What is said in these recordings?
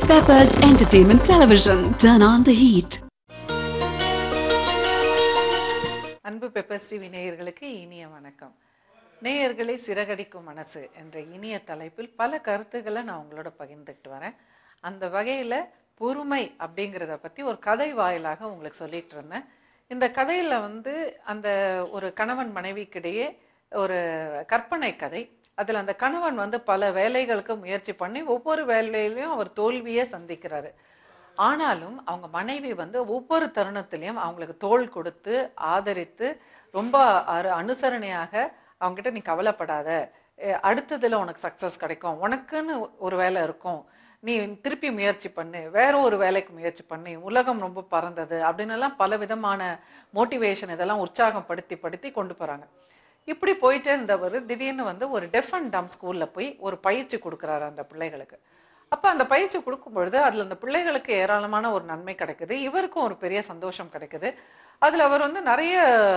Peppers Entertainment Television. Turn on the heat. அன்பு Peppers TV நேயர்களுக்கு இனிய வணக்கம் நேயர்களே சிறகடிக்கும் மனசு என்ற இனிய தலைப்பில் பல கருத்துக்களை நான் உங்களோட பகிர்ந்துக்கிட்டு வரேன் அந்த வகையில் பொறுமை அப்படிங்கிறத பற்றி ஒரு கதை வாயிலாக உங்களுக்கு சொல்லிட்டு இருந்தேன் இந்த கதையில் வந்து அந்த ஒரு கணவன் மனைவிக்கிடையே ஒரு கற்பனை கதை அதில் அந்த கணவன் வந்து பல வேலைகளுக்கு முயற்சி பண்ணி ஒவ்வொரு வேலையிலையும் அவர் தோல்வியே சந்திக்கிறாரு ஆனாலும் அவங்க மனைவி வந்து ஒவ்வொரு தருணத்திலையும் அவங்களுக்கு தோள் கொடுத்து ஆதரித்து ரொம்ப அரு அனுசரணையாக அவங்ககிட்ட நீ கவலைப்படாத அஹ் அடுத்ததுல உனக்கு சக்சஸ் கிடைக்கும் உனக்குன்னு ஒரு வேலை இருக்கும் நீ திருப்பி முயற்சி பண்ணு வேற ஒரு வேலைக்கு முயற்சி பண்ணு உலகம் ரொம்ப பறந்தது அப்படின்னு எல்லாம் பல விதமான மோட்டிவேஷன் இதெல்லாம் உற்சாகம் படுத்தி படுத்தி கொண்டு போறாங்க இப்படி போயிட்டே இருந்தவர் திடீர்னு வந்து ஒரு டெஃப் அண்ட் டம் ஸ்கூல்ல போய் ஒரு பயிற்சி கொடுக்குறாரு அந்த பிள்ளைகளுக்கு அப்ப அந்த பயிற்சி கொடுக்கும் பொழுது அதுல அந்த பிள்ளைகளுக்கு ஏராளமான ஒரு நன்மை கிடைக்குது இவருக்கும் ஒரு பெரிய சந்தோஷம் கிடைக்குது அதுல அவர் வந்து நிறைய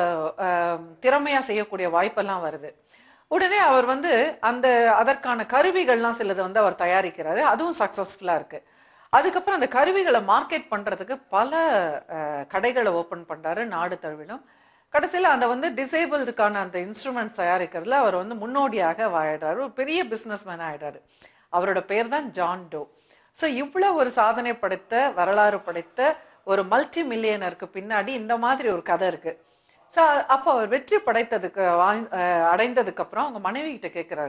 அஹ், திறமையா செய்யக்கூடிய வாய்ப்பெல்லாம் வருது உடனே அவர் வந்து அந்த அதற்கான கருவிகள்லாம் சிலது வந்து அவர் தயாரிக்கிறாரு அதுவும் சக்சஸ்ஃபுல்லா இருக்கு அதுக்கப்புறம் அந்த கருவிகளை மார்க்கெட் பண்றதுக்கு பல அஹ், கடைகளை ஓபன் பண்றாரு நாடு தழுவிலும் கடைசியில் அந்த வந்து டிசேபிள்டுக்கான அந்த இன்ஸ்ட்ருமெண்ட்ஸ் தயாரிக்கிறதுல அவர் வந்து முன்னோடியாக வாழிடுறாரு ஒரு பெரிய பிஸ்னஸ் மேன் ஆயிடுறாரு அவரோட பேர் தான் ஜான் டோ ஸோ இவ்வளோ ஒரு சாதனை படைத்த வரலாறு படைத்த ஒரு மல்டி மில்லியனருக்கு பின்னாடி இந்த மாதிரி ஒரு கதை இருக்கு ஸோ அப்போ அவர் வெற்றி படைத்ததுக்கு வாங் அஹ் அடைந்ததுக்கு அப்புறம் அவங்க மனைவி கிட்ட கேட்குறாரு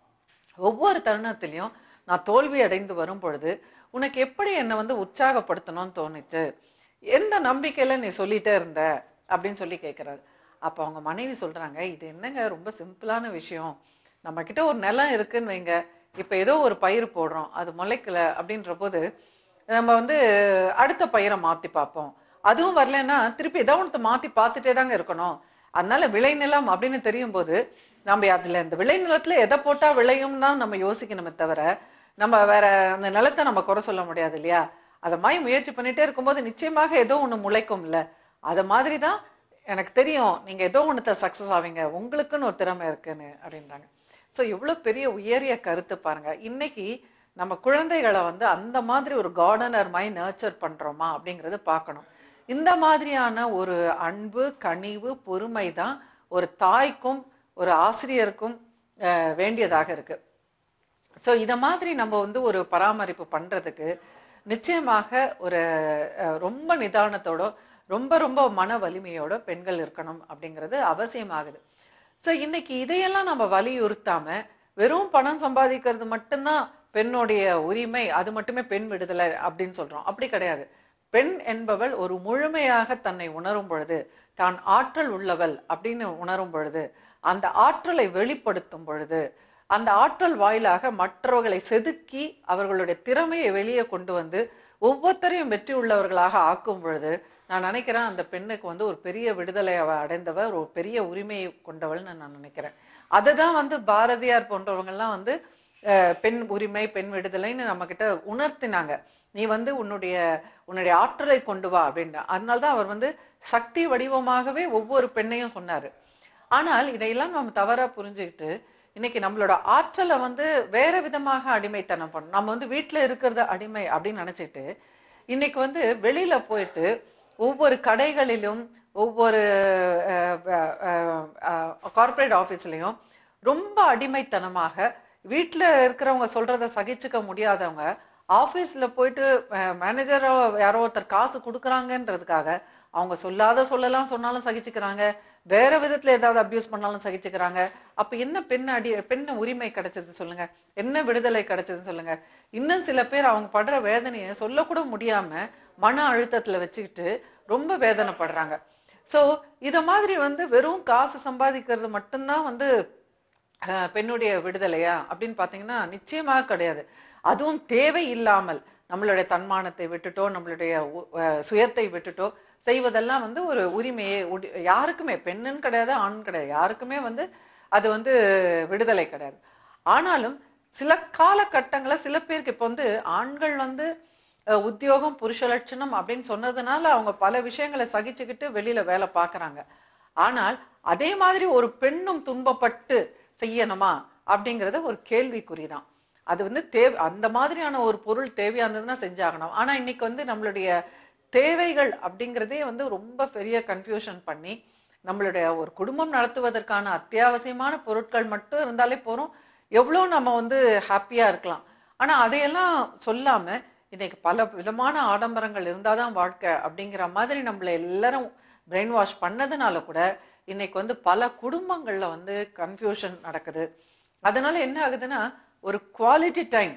ஒவ்வொரு தருணத்திலையும் நான் தோல்வி அடைந்து வரும் பொழுது உனக்கு எப்படி என்னை வந்து உற்சாகப்படுத்தணும்னு தோணுச்சு எந்த நம்பிக்கையில நீ சொல்லிட்டே இருந்த அப்படின்னு சொல்லி கேட்குறாரு அப்போ அவங்க மனைவி சொல்றாங்க இது என்னங்க ரொம்ப சிம்பிளான விஷயம் நம்ம கிட்ட ஒரு நிலம் இருக்குன்னு வைங்க இப்போ ஏதோ ஒரு பயிர் போடுறோம் அது முளைக்கல அப்படின்ற போது நம்ம வந்து அடுத்த பயிரை மாத்தி பார்ப்போம் அதுவும் வரலன்னா திருப்பி ஏதோ ஒன்று மாத்தி பார்த்துட்டே தாங்க இருக்கணும் அதனால விளைநிலம் அப்படின்னு தெரியும் போது நம்ம அதுல இந்த விளைநிலத்துல எதை போட்டா விளையும் தான் நம்ம யோசிக்கணுமே தவிர நம்ம வேற அந்த நிலத்தை நம்ம குறை சொல்ல முடியாது இல்லையா அதை மாதிரி முயற்சி பண்ணிட்டே இருக்கும்போது நிச்சயமாக ஏதோ ஒண்ணு முளைக்கும்ல அதை மாதிரி தான் எனக்கு தெரியும் நீங்க ஏதோ ஒண்ணுத்த சக்சஸ் ஆவீங்க உங்களுக்குன்னு ஒரு திறமை இருக்குன்னு அப்படின்றாங்க ஸோ இவ்வளோ பெரிய உயரிய கருத்து பாருங்க இன்னைக்கு நம்ம குழந்தைகளை வந்து அந்த மாதிரி ஒரு கார்டனர் மாதிரி நர்ச்சர் பண்றோமா அப்படிங்கறது பார்க்கணும் இந்த மாதிரியான ஒரு அன்பு கனிவு பொறுமை தான் ஒரு தாய்க்கும் ஒரு ஆசிரியருக்கும் அஹ், வேண்டியதாக இருக்கு ஸோ இத மாதிரி நம்ம வந்து ஒரு பராமரிப்பு பண்றதுக்கு நிச்சயமாக ஒரு அஹ், ரொம்ப நிதானத்தோட ரொம்ப ரொம்ப மன வலிமையோட பெண்கள் இருக்கணும் அப்படிங்கிறது அவசியமாகுது ஸோ இன்னைக்கு இதையெல்லாம் நம்ம வலியுறுத்தாம வெறும் பணம் சம்பாதிக்கிறது மட்டும்தான் பெண்ணுடைய உரிமை அது மட்டுமே பெண் விடுதலை அப்படின்னு சொல்றோம் அப்படி கிடையாது பெண் என்பவள் ஒரு முழுமையாக தன்னை உணரும் பொழுது தான் ஆற்றல் உள்ளவள் அப்படின்னு உணரும் பொழுது அந்த ஆற்றலை வெளிப்படுத்தும் பொழுது அந்த ஆற்றல் வாயிலாக மற்றவர்களை செதுக்கி அவர்களுடைய திறமையை வெளியே கொண்டு வந்து ஒவ்வொருத்தரையும் வெற்றி உள்ளவர்களாக ஆக்கும் பொழுது நான் நினைக்கிறேன் அந்த பெண்ணுக்கு வந்து ஒரு பெரிய விடுதலை அவ அடைந்தவர் ஒரு பெரிய உரிமையை கொண்டவள்னு நான் நினைக்கிறேன் அதை தான் வந்து பாரதியார் போன்றவங்கெல்லாம் வந்து அஹ், பெண் உரிமை பெண் விடுதலைன்னு நம்ம கிட்ட உணர்த்தினாங்க நீ வந்து உன்னுடைய உன்னுடைய ஆற்றலை கொண்டு வா அப்படின்னு அதனால தான் அவர் வந்து சக்தி வடிவமாகவே ஒவ்வொரு பெண்ணையும் சொன்னாரு ஆனால் இதையெல்லாம் நம்ம தவறா புரிஞ்சுக்கிட்டு இன்னைக்கு நம்மளோட ஆற்றலை வந்து வேற விதமாக அடிமைத்தனம் பண்ணணும் நம்ம வந்து வீட்டுல இருக்கிறத அடிமை அப்படின்னு நினைச்சிட்டு இன்னைக்கு வந்து வெளியில போயிட்டு ஒவ்வொரு கடைகளிலும் ஒவ்வொரு கார்ப்பரேட் ஆஃபீஸ்லயும் ரொம்ப அடிமைத்தனமாக வீட்டில் இருக்கிறவங்க சொல்றத சகிச்சுக்க முடியாதவங்க ஆஃபீஸ்ல போயிட்டு மேனேஜரோ யாரோ ஒருத்தர் காசு கொடுக்குறாங்கன்றதுக்காக அவங்க சொல்லாத சொல்லலாம் சொன்னாலும் சகிச்சுக்கிறாங்க வேற விதத்துல ஏதாவது அபியூஸ் பண்ணாலும் சகிச்சுக்கிறாங்க அப்ப என்ன பெண் அடி பெண் உரிமை கிடைச்சது சொல்லுங்க என்ன விடுதலை கிடைச்சதுன்னு சொல்லுங்க இன்னும் சில பேர் அவங்க படுற வேதனையை சொல்லக்கூட முடியாம மன அழுத்தத்துல வச்சுக்கிட்டு ரொம்ப வேதனைப்படுறாங்க சோ இத மாதிரி வந்து வெறும் காசு சம்பாதிக்கிறது மட்டும்தான் வந்து அஹ், பெண்ணுடைய விடுதலையா அப்படின்னு பாத்தீங்கன்னா நிச்சயமாக கிடையாது அதுவும் தேவை இல்லாமல் நம்மளுடைய தன்மானத்தை விட்டுட்டோ நம்மளுடைய உ- அஹ், சுயத்தை விட்டுட்டோ செய்வதெல்லாம் வந்து ஒரு உரிமையே உடி- யாருக்குமே பெண்ணுன்னு கிடையாது ஆண் கிடையாது யாருக்குமே வந்து அது வந்து விடுதலை கிடையாது ஆனாலும் சில காலகட்டங்கள சில பேருக்கு இப்போ வந்து ஆண்கள் வந்து அஹ், உத்தியோகம் புருஷ லட்சணம் அப்படின்னு சொன்னதுனால அவங்க பல விஷயங்களை சகிச்சுக்கிட்டு வெளியில வேலை பார்க்கறாங்க ஆனால் அதே மாதிரி ஒரு பெண்ணும் துன்பப்பட்டு செய்யணுமா அப்படிங்கறது ஒரு கேள்விக்குறிதான் அது வந்து தேவை அந்த மாதிரியான ஒரு பொருள் தேவையானதுன்னா செஞ்சாகணும் ஆனா இன்னைக்கு வந்து நம்மளுடைய தேவைகள் அப்படிங்கிறதே வந்து ரொம்ப பெரிய கன்ஃபியூஷன் பண்ணி நம்மளுடைய ஒரு குடும்பம் நடத்துவதற்கான அத்தியாவசியமான பொருட்கள் மட்டும் இருந்தாலே போறோம் எவ்வளோ நம்ம வந்து ஹாப்பியா இருக்கலாம் ஆனா அதையெல்லாம் சொல்லாம இன்னைக்கு பல விதமான ஆடம்பரங்கள் இருந்தாதான் வாழ்க்கை அப்படிங்கிற மாதிரி நம்மள எல்லாரும் பிரெயின் வாஷ் பண்ணதுனால கூட இன்னைக்கு வந்து பல குடும்பங்கள்ல வந்து கன்ஃபியூஷன் நடக்குது அதனால என்ன ஆகுதுன்னா ஒரு குவாலிட்டி டைம்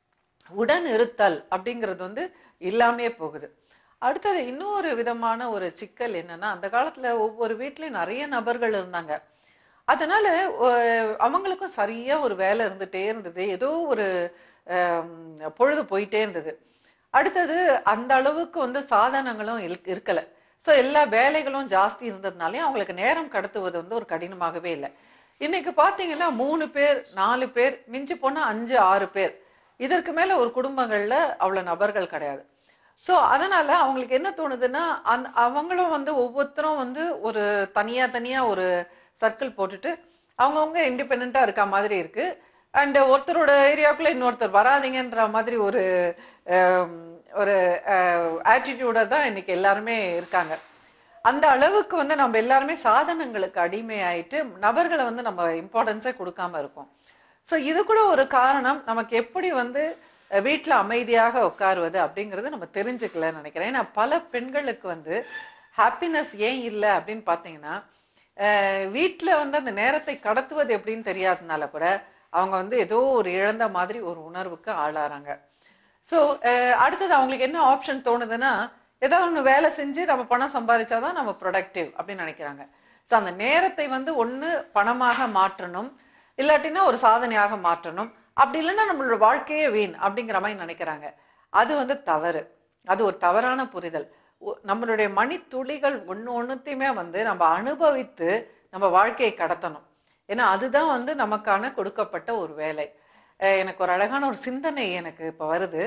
உடன் இருத்தல் அப்படிங்கிறது வந்து இல்லாமே போகுது அடுத்தது இன்னொரு விதமான ஒரு சிக்கல் என்னன்னா அந்த காலத்துல ஒவ்வொரு வீட்லயும் நிறைய நபர்கள் இருந்தாங்க அதனால ஒ- அவங்களுக்கும் சரியா ஒரு வேலை இருந்துட்டே இருந்தது ஏதோ ஒரு ஆம், பொழுது போயிட்டே இருந்தது அடுத்தது அந்த அளவுக்கு வந்து சாதனங்களும் இருக்- இருக்கல ஸோ எல்லா வேலைகளும் ஜாஸ்தி இருந்ததுனாலே அவங்களுக்கு நேரம் கடத்துவது வந்து ஒரு கடினமாகவே இல்லை இன்னைக்கு பார்த்தீங்கன்னா மூணு பேர் நாலு பேர் மிஞ்சி போனா அஞ்சு ஆறு பேர் இதற்கு மேல ஒரு குடும்பங்கள்ல அவ்வளவு நபர்கள் கிடையாது ஸோ அதனால அவங்களுக்கு என்ன தோணுதுன்னா அந் அவங்களும் வந்து ஒவ்வொருத்தரும் வந்து ஒரு தனியா தனியா ஒரு சர்க்கிள் போட்டுட்டு அவங்கவுங்க இண்டிபெண்ட்டாக இருக்க மாதிரி இருக்கு அண்ட் ஒருத்தரோட ஏரியாவுக்குள்ள இன்னொருத்தர் வராதீங்கன்ற மாதிரி ஒரு ஆம், ஒரு ஆட்டிடியூட தான் இன்னைக்கு எல்லாருமே இருக்காங்க அந்த அளவுக்கு வந்து நம்ம எல்லாருமே சாதனங்களுக்கு அடிமையாயிட்டு நபர்களை வந்து நம்ம இம்பார்ட்டன்ஸே கொடுக்காம இருக்கோம் ஸோ இது கூட ஒரு காரணம் நமக்கு எப்படி வந்து அஹ், வீட்ல அமைதியாக உட்காருவது அப்படிங்கிறது நம்ம தெரிஞ்சுக்கலன்னு நினைக்கிறேன் ஏன்னா பல பெண்களுக்கு வந்து ஹாப்பினஸ் ஏன் இல்லை அப்படின்னு பார்த்தீங்கன்னா அஹ், வீட்ல வந்து அந்த நேரத்தை கடத்துவது எப்படின்னு தெரியாதனால கூட அவங்க வந்து ஏதோ ஒரு இழந்த மாதிரி ஒரு உணர்வுக்கு ஆளாறாங்க ஸோ அடுத்தது அவங்களுக்கு என்ன ஆப்ஷன் தோணுதுன்னா ஏதாவது ஒன்று வேலை செஞ்சு நம்ம பணம் சம்பாதிச்சாதான் நம்ம ப்ரொடக்டிவ் அப்படின்னு நினைக்கிறாங்க ஸோ அந்த நேரத்தை வந்து ஒன்று பணமாக மாற்றணும் இல்லாட்டினா ஒரு சாதனையாக மாற்றணும் அப்படி இல்லைன்னா நம்மளோட வாழ்க்கையே வீண் அப்படிங்கிற மாதிரி நினைக்கிறாங்க அது வந்து தவறு அது ஒரு தவறான புரிதல் ஒ- நம்மளுடைய மணித்துளிகள் ஒன்று ஒன்றுத்தையுமே வந்து நம்ம அனுபவித்து நம்ம வாழ்க்கையை கடத்தணும் ஏன்னா அதுதான் வந்து நமக்கான கொடுக்கப்பட்ட ஒரு வேலை அஹ் எனக்கு ஒரு அழகான ஒரு சிந்தனை எனக்கு இப்போ வருது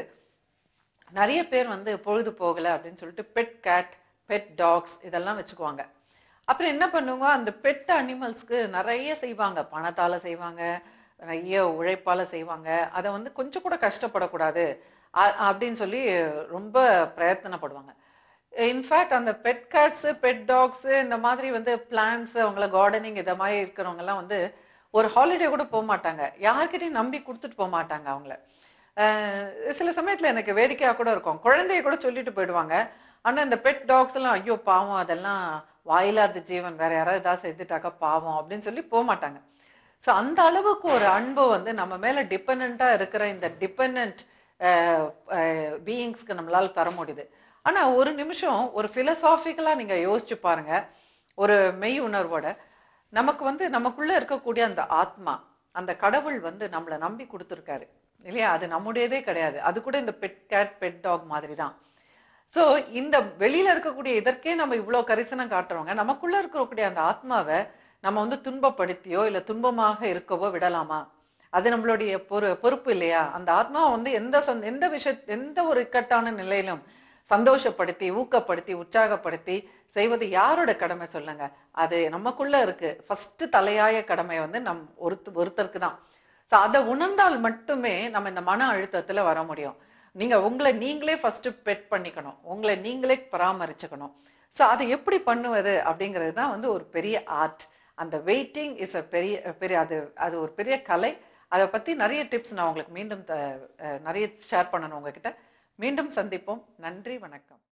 நிறைய பேர் வந்து பொழுது போகலை அப்படின்னு சொல்லிட்டு பெட் கேட் பெட் டாக்ஸ் இதெல்லாம் வச்சுக்குவாங்க அப்புறம் என்ன பண்ணுவாங்க அந்த பெட் அனிமல்ஸ்க்கு நிறைய செய்வாங்க பணத்தால செய்வாங்க நிறைய உழைப்பால செய்வாங்க அதை வந்து கொஞ்சம் கூட கஷ்டப்படக்கூடாது அ- அப்படின்னு சொல்லி ரொம்ப பிரயத்தனப்படுவாங்க இன்ஃபேக்ட் அந்த பெட் கேட்ஸு பெட் டாக்ஸு இந்த மாதிரி வந்து பிளான்ஸ் அவங்கள கார்டனிங் இதை மாதிரி இருக்கிறவங்கலாம் வந்து ஒரு ஹாலிடே கூட போக மாட்டாங்க யார்கிட்டயும் நம்பி கொடுத்துட்டு போக மாட்டாங்க அவங்கள அஹ் சில சமயத்துல எனக்கு வேடிக்கையா கூட இருக்கும் குழந்தைய கூட சொல்லிட்டு போயிடுவாங்க ஆனா இந்த பெட் டாக்ஸ் எல்லாம் ஐயோ பாவம் அதெல்லாம் வாயில்லாத ஜீவன் வேற யாராவது ஏதாவது செஞ்சுட்டாக்கா பாவம் அப்படின்னு சொல்லி போக மாட்டாங்க ஸோ அந்த அளவுக்கு ஒரு அன்பு வந்து நம்ம மேல டிபெண்டா இருக்கிற இந்த டிபெண்ட் பீயிங்ஸ்க்கு நம்மளால தர முடியுது ஆனா ஒரு நிமிஷம் ஒரு பிலசாபிக்கலா நீங்க யோசிச்சு பாருங்க ஒரு மெய் உணர்வோட நமக்கு வந்து நமக்குள்ள இருக்கக்கூடிய அந்த ஆத்மா அந்த கடவுள் வந்து நம்மளை நம்பி கொடுத்துருக்காரு இல்லையா அது நம்முடையதே கிடையாது அது கூட இந்த பெட் கேட் பெட் டாக் மாதிரி தான் ஸோ இந்த வெளியில இருக்கக்கூடிய இதற்கே நம்ம இவ்வளோ கரிசனம் காட்டுறவங்க நமக்குள்ள இருக்கக்கூடிய அந்த ஆத்மாவை நம்ம வந்து துன்பப்படுத்தியோ இல்லை துன்பமாக இருக்கவோ விடலாமா அது நம்மளுடைய பொறு பொறுப்பு இல்லையா அந்த ஆத்மாவை வந்து எந்த சந் எந்த விஷய எந்த ஒரு இக்கட்டான நிலையிலும் சந்தோஷப்படுத்தி ஊக்கப்படுத்தி உற்சாகப்படுத்தி செய்வது யாரோட கடமை சொல்லுங்க அது நமக்குள்ள இருக்கு ஃபர்ஸ்ட் தலையாய கடமை வந்து நம் ஒருத்த ஒருத்தருக்கு தான் ஸோ அதை உணர்ந்தால் மட்டுமே நம்ம இந்த மன அழுத்தத்துல வர முடியும் நீங்க உங்களை நீங்களே ஃபர்ஸ்ட் பெட் பண்ணிக்கணும் உங்களை நீங்களே பராமரிச்சுக்கணும் ஸோ அதை எப்படி பண்ணுவது அப்படிங்கிறது தான் வந்து ஒரு பெரிய ஆர்ட் அந்த வெயிட்டிங் இஸ் அ பெரிய பெரிய அது அது ஒரு பெரிய கலை அதை பத்தி நிறைய டிப்ஸ் நான் உங்களுக்கு மீண்டும் த- அஹ் நிறைய ஷேர் பண்ணணும் உங்ககிட்ட மீண்டும் சந்திப்போம் நன்றி வணக்கம்